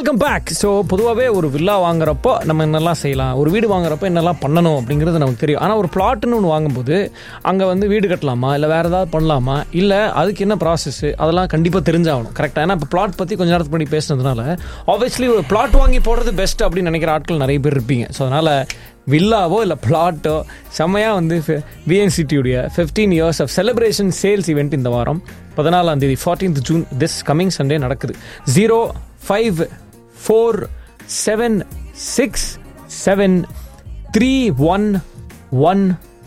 Welcome back so பொதுவாகவே ஒரு villa வாங்குறப்போ நம்ம என்னெல்லாம் செய்யலாம் ஒரு வீடு வாங்குறப்போ என்னெல்லாம் பண்ணணும் அப்படிங்கிறது நமக்கு தெரியும் ஆனால் ஒரு பிளாட்னு ஒன்று வாங்கும்போது அங்கே வந்து வீடு கட்டலாமா இல்லை வேறு ஏதாவது பண்ணலாமா இல்லை அதுக்கு என்ன ப்ராசஸ் அதெல்லாம் கண்டிப்பாக தெரிஞ்சாகணும் கரெக்டாக ஏன்னா இப்போ பிளாட் பற்றி கொஞ்ச நேரத்துக்கு முன்னாடி பேசுனதுனால ஆப்வியஸ்லி ஒரு பிளாட் வாங்கி போடுறது பெஸ்ட் அப்படின்னு நினைக்கிற ஆட்கள் நிறைய பேர் இருப்பீங்க ஸோ அதனால் வில்லாவோ இல்லை பிளாட்டோ செம்மையாக வந்து விஎன்சிடியுடைய fifteen years of celebration sales event இந்த வாரம் பதினாலாம் தேதி fourteenth June this coming Sunday நடக்குது zero five four seven six seven three one one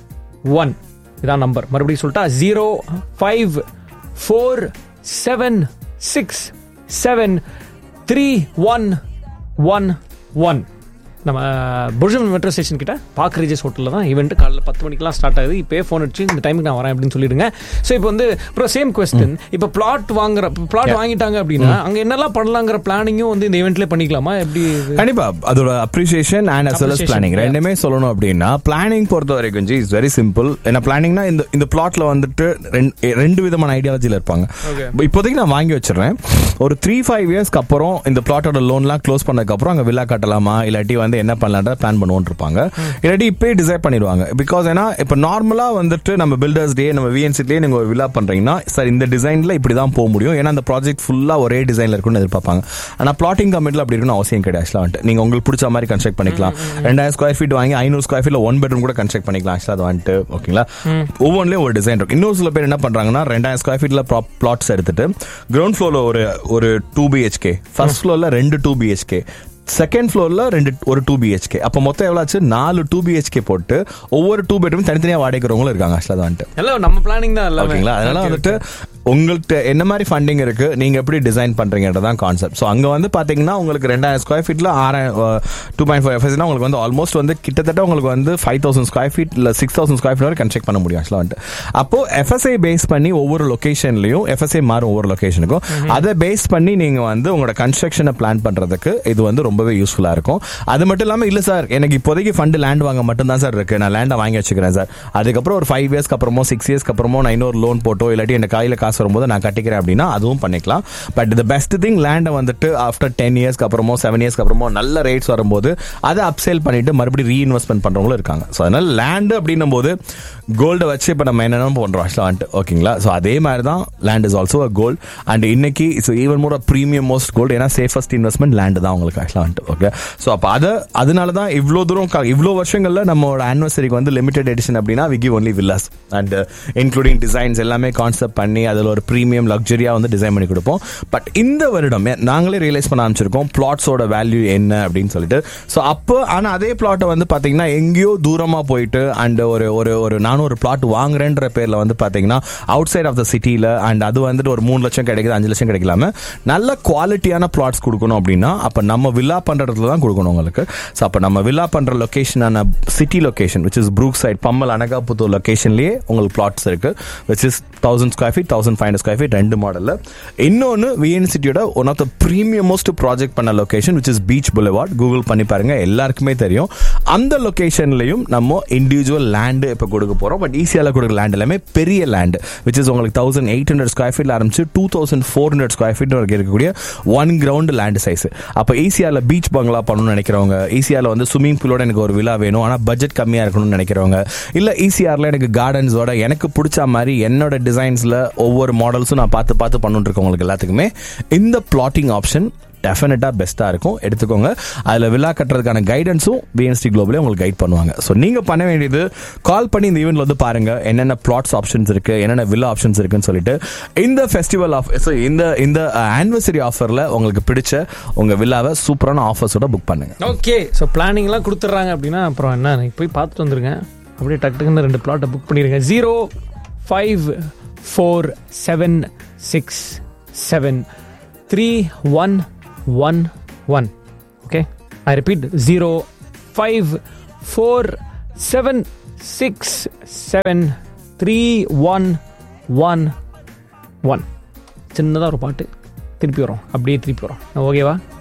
one இதான் நம்பர் மறுபடியும் சொல்லிட்டா zero five four seven six seven three one one one நம்ம புர்ஜம் மெட்ரோ ஸ்டேஷன் கிட்ட பார்க் ரீஜஸ் ஹோட்டலில் தான் ஈவெண்ட் காலைல பத்து மணிக்கெலாம் ஸ்டார்ட் ஆகுது இப்போயே ஃபோன் அடிச்சு இந்த டைமுக்கு நான் வரேன் அப்படின்னு சொல்லிடுங்க ஸோ இப்போ வந்து அப்புறம் சேம் கொஸ்டின் இப்போ பிளாட் வாங்குற பிளாட் வாங்கிட்டாங்க அப்படின்னா அங்கே என்னெல்லாம் பண்ணலாங்கிற பிளானிங்கும் வந்து இந்த ஈவெண்ட்லேயே பண்ணிக்கலாமா எப்படி இது? கண்டிப்பா அதோட appreciation and as well Appreciation, planning yeah. ரெண்டுமே சொல்லணும் அப்படின்னா பிளானிங் பொறுத்த வரைக்கும் இஸ் வெரி சிம்பிள் ஏன்னா பிளானிங்னா இந்த இந்த பிளாட்ல வந்துட்டு ரெண்டு- ரெண்டு விதமான ஐடியாலஜில இருப்பாங்க Okay. இப்போதைக்கு நான் வாங்கி வச்சிடுறேன் ஒரு த்ரீ ஃபைவ் இயர்ஸ்க்கு அப்புறம் இந்த பிளாட்டோட லோன்லாம் க்ளோஸ் பண்ணதுக்கு அப்புறம் அங்க வில்லா கட்டலாமா இல்லாட்டி வந்து என்ன பண்ணலான்ற பிளான் பண்ணுவோம் இருப்பாங்க இல்லாட்டி இப்பயே டிசைட் பண்ணிடுவாங்க பிகாஸ் ஏன்னா இப்போ நார்மலா வந்துட்டு நம்ம பில்டர்ஸ் டே நம்ம விஎன்சிலேயே நீங்க ஒரு வில்லா பண்றீங்கன்னா சார் இந்த டிசைன்ல இப்படி தான் போக முடியும் ஏன்னா அந்த ப்ராஜெக்ட் ஃபுல்லா ஒரே டிசைன்ல இருக்கும்னு எதிர்பார்ப்பாங்க ஆனா பிளாட்டிங் கமிட்டில் அப்படி இருக்கணும் அவசியம் கிடையாது actually வந்துட்டு நீங்க உங்களுக்கு பிடிச்ச மாதிரி கன்ஸ்ட்ரக்ட் பண்ணிக்கலாம் ரெண்டாயிரம் ஸ்கொயர் ஃபீட் வாங்கி ஐநூறு ஸ்கொயர் ஃபீட்ல ஒன் பெட்ரூம் கூட கன்ஸ்ட்ரக்ட் பண்ணிக்கலாம் ஆக்சுவலா அது வந்துட்டு ஓகேங்களா ஒவ்வொன்றிலையும் ஒரு டிசைன் இருக்கும் இன்னும் சில பேர் என்ன பண்றாங்கன்னா ரெண்டாயிரம் ஸ்கொயர் ஃபீட்ல பிளாட்ஸ் எடுத்துட்டு கிரவுண்ட் ஃப்ளோர்ல ஒரு ஒரு டூ பிஹெச்கே ஃபர்ஸ்ட் ஃப்ளோர்ல ரெண்டு டூ பிஹெச்கே செகண்ட் ஃப்ளோர்ல ரெண்டு ஒரு டூ பிஹெச்கே அப்போ மொத்தம் எவ்வளோ ஆச்சு நாலு டூ பிஹெச்கே போட்டு ஒவ்வொரு டூ பெட்ரூம் தனித்தனியாக வாடகைக்கிறவங்களும் இருக்காங்க ஆக்சுவலாக வந்துட்டு எல்லாம் நம்ம பிளானிங் தான் எல்லாமே ஓகேங்களா அதனால Okay, வந்துட்டு உங்கள்கிட்ட என்ன மாதிரி ஃபண்டிங் இருக்கு நீங்க எப்படி டிசைன் பண்றீங்கன்றதான் கான்செப்ட் ஸோ அங்க வந்து பாத்தீங்கன்னா உங்களுக்கு ரெண்டாயிரம் ஸ்கொயர் ஃபீட்ல ஆறாயிரம் டூ பாயிண்ட் ஃபைவ் எஃப்எஸ்னா உங்களுக்கு வந்து ஆல்மோஸ்ட் வந்து கிட்டத்தட்ட உங்களுக்கு வந்து ஃபைவ் தௌசண்ட் ஸ்கொயர் ஃபீட் இல்ல சிக்ஸ் தௌசண்ட் ஸ்கொயர் ஃபீட் வரை கன்ஸ்ட்ரக்ட் பண்ண முடியும் ஆக்சுவலாக வந்துட்டு அப்போ எஃப்எஸ்ஐ பேஸ் பண்ணி ஒவ்வொரு லொகேஷன்லயும் எஃப்எஸ்ஐ மாறும் ஒவ்வொரு லொகேஷனுக்கும் அதை பேஸ் பண்ணி நீங்க வந்து உங்களோட கன்ஸ்ட்ரக்ஷனை பிளான் பண்றதுக்கு இது வந்து ரொம்பவே யூஸ்ஃபுல்லா இருக்கும் அது மட்டும் இல்லாம இல்ல சார் எனக்கு இப்போதைக்கு ஃபண்ட் லேண்ட் வாங்க மட்டும் தான் சார் இருக்கு நான் லேண்டை வாங்கி வச்சுக்கிறேன் சார் அதுக்கப்புறம் ஒரு ஃபைவ் இயர்ஸ்க்கு அப்புறமோ சிக்ஸ் இயர்ஸ்க்கு அப்புறமோ நான் இன்னொரு லோன் போட்டோ இல்லாட்டி எனக்கு கையில காசு வரும்போது நான் கட்டிக்கிறேன் அப்படின்னா அதுவும் பண்ணிக்கலாம் பட் த பெஸ்ட் திங் லேண்டை வந்துட்டு ஆஃப்டர் டென் இயர்ஸ்க்கு அப்புறமோ செவன் இயர்ஸ்க்கு அப்புறமோ நல்ல ரேட்ஸ் வரும்போது அதை அப்சேல் பண்ணிட்டு மறுபடியும் ரீஇன்வெஸ்ட்மெண்ட் பண்றவங்களும் இருக்காங்க ஸோ அதனால லேண்டு அப்படின்னும் போது கோல்டை வச்சு இப்போ நம்ம என்னென்ன பண்றோம் ஆக்சுவலாக வந்துட்டு ஓகேங்களா ஸோ அதே மாதிரி தான் land is also a gold and இன்னைக்கு it's even more premium most gold ஏன்னா சேஃபஸ்ட் இன்வெஸ்ட்மெண்ட் லேண்டு தான் உங்களுக்கு ஆக்சுவலாக வந்துட்டு ஓகே ஸோ அப்போ அதை அதனால தான் இவ்வளோ தூரம் க- இவ்வளோ வருஷங்கள்ல நம்மளோட ஆனிவர்சரிக்கு வந்து லிமிடெட் எடிஷன் அப்படின்னா we give only villas and including designs எல்லாமே கான்செப்ட் பண்ணி அதில் ஒரு ப்ரீமியம் லக்ஸரியா வந்து டிசைன் பண்ணி கொடுப்போம் பட் இந்த வருடம் ஏ- நாங்களே ரியலைஸ் பண்ண ஆரம்பிச்சிருக்கோம் பிளாட்ஸோட வேல்யூ என்ன அப்படின்னு சொல்லிட்டு ஸோ அப்போ ஆனால் அதே பிளாட்டை வந்து பார்த்தீங்கன்னா எங்கேயோ தூரமாக போயிட்டு அண்ட் ஒரு ஒரு ஒரு நானும் ஒரு பிளாட் வாங்குறேன்ற பேரில் வந்து பார்த்தீங்கன்னா அவுட் சைட் ஆஃப் த சிட்டியில் அண்ட் அது வந்துட்டு ஒரு மூணு லட்சம் கிடைக்குது அஞ்சு லட்சம் கிடைக்கலாம நல்ல குவாலிட்டியான பிளாட்ஸ் கொடுக்கணும் அப்படின்னா அப்போ நம்ம வில்லா பண்ணுற இடத்துல தான் கொடுக்கணும் உங்களுக்கு ஸோ அப்போ நம்ம வில்லா பண்ணுற லொக்கேஷனான city location which is brook side Pammal Anakaputhur லொகேஷன்லேயே உங்களுக்கு பிளாட்ஸ் இருக்கு which is thousand square feet thousand five hundred square feet ரெண்டு மாடலில் இன்னொன்று விஎன் சிட்டியோட one of the premiummost project பண்ண location which is beach boulevard Google பண்ணி பாருங்க எல்லாருக்குமே தெரியும் அந்த லொகேஷன்லையும் நம்ம இண்டிவிஜுவல் லேண்டு இப்போ கொடுக்க போகிறோம் பட் ஈஸியால் கொடுக்குற லேண்ட் எல்லாமே பெரிய லேண்டு விச் இஸ் உங்களுக்கு தௌசண்ட் எயிட் ஹண்ட்ரட் ஸ்கொயர் ஃபீட்ல ஆரம்பிச்சு two thousand four hundred square feet வரைக்கும் இருக்கக்கூடிய ஒன் கிரவுண்ட் லேண்ட் சைஸ் அப்போ ஈஸியாவில் பீச் பங்களா பண்ணணும்னு நினைக்கிறவங்க ஈஸியாவில் வந்து ஸ்விம்மிங் பூலோட எனக்கு ஒரு விழா வேணும் ஆனால் பட்ஜெட் கம்மியாக இருக்கணும்னு நினைக்கிறவங்க இல்லை ஈஸிஆரில் எனக்கு கார்டன்ஸோட எனக்கு பிடிச்ச மாதிரி என்னோட டிசைன்ஸில் ஒவ்வொரு மாடல்ஸும் நான் பார்த்து பார்த்து பண்ணிட்டு இருக்கவங்களுக்கு எல்லாத்துக்குமே இந்த பிளாட்டிங் ஆப்ஷன் டெஃபினட்டாக பெஸ்ட்டாக இருக்கும் எடுத்துக்கோங்க அதில் விழா கட்டுறதுக்கான கைடன்ஸும் பிஎன்ஸ்டி குளோபலே உங்களுக்கு கைட் பண்ணுவாங்க ஸோ நீங்கள் பண்ண வேண்டியது கால் பண்ணி இந்த ஈவெண்ட்ல வந்து பாருங்க என்னென்ன பிளாட்ஸ் ஆப்ஷன்ஸ் இருக்கு என்னென்ன வில்லா ஆப்ஷன்ஸ் இருக்குன்னு சொல்லிட்டு இந்த ஃபெஸ்டிவல் ஆஃப் ஸோ இந்த இந்த ஆனிவர்சரி ஆஃபரில் உங்களுக்கு பிடிச்ச உங்கள் வில்லாவை சூப்பரான ஆஃபர்ஸோட புக் பண்ணுங்க ஓகே ஸோ பிளானிங்லாம் கொடுத்துட்றாங்க அப்படின்னா அப்புறம் என்ன நீங்க போய் பார்த்துட்டு வந்துருங்க அப்படியே டக்கு டக்குன்னு ரெண்டு பிளாட்டை புக் பண்ணிடுங்க zero five four seven six seven three one one one okay I repeat zero five four seven six seven three one one one சின்னதாக ஒரு பாட்டு திருப்பி வரோம் அப்படியே திருப்பி வரோம் ஓகேவா